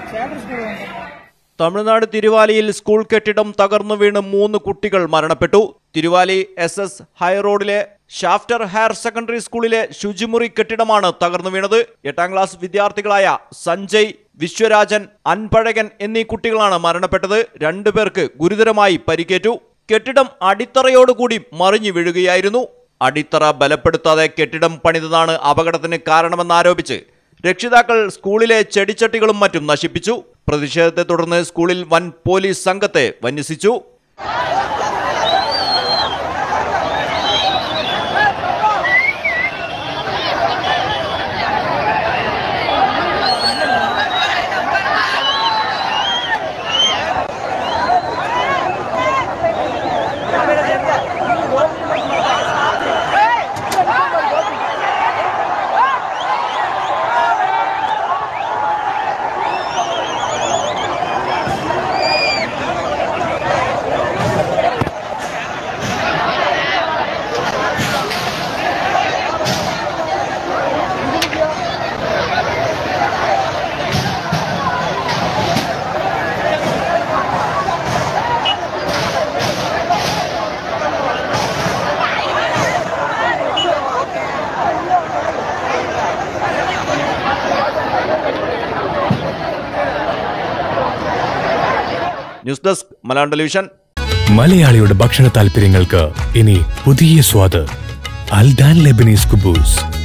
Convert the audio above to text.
Tamil Nadu തിരുവാലിയിൽ school കെട്ടിടം തകർന്നു വീണ് മൂന്ന് കുട്ടികൾ മരണപ്പെട്ടു തിരുവാലി എസ് എസ് ഹൈറോഡിലെ ഷാഫ്റ്റർ ഹയർ സെക്കൻഡറി സ്കൂളിലെ ശുചിമുറി കെട്ടിടമാണ് തകർന്നു വീണത് എട്ടാം ക്ലാസ് വിദ്യാർത്ഥികളായ സഞ്ജയ് വിശ്വരാജൻ അൻപഴകൻ എന്നീ കുട്ടികളാണ് മരണപ്പെട്ടത് രണ്ടുപേർക്ക് ഗുരുതരമായി പരിക്കേറ്റു കെട്ടിടം അടിത്തറയോടുകൂടി മറിഞ്ഞു വീഴുകയായിരുന്നു അടിത്തറ ബലപ്പെടുത്താതെ കെട്ടിടം പണിതതാണ് അപകടത്തിന് കാരണമെന്നാരോപിച്ച് രക്ഷിതാക്കൾ സ്കൂളിലെ ചെടിച്ചട്ടികളും മറ്റും നശിപ്പിച്ചു പ്രതിഷേധത്തെ തുടർന്ന് സ്കൂളിൽ വൻ പോലീസ് സംഘത്തെ വന്യസിച്ചു ന്യൂസ് ഡെസ്ക് മലയാളം ടെലിവിഷൻ മലയാളിയുടെ ഭക്ഷണ താല്പര്യങ്ങൾക്ക് ഇനി പുതിയ സ്വാദ് അൽദാൻ ലെബനീസ് കുബൂസ്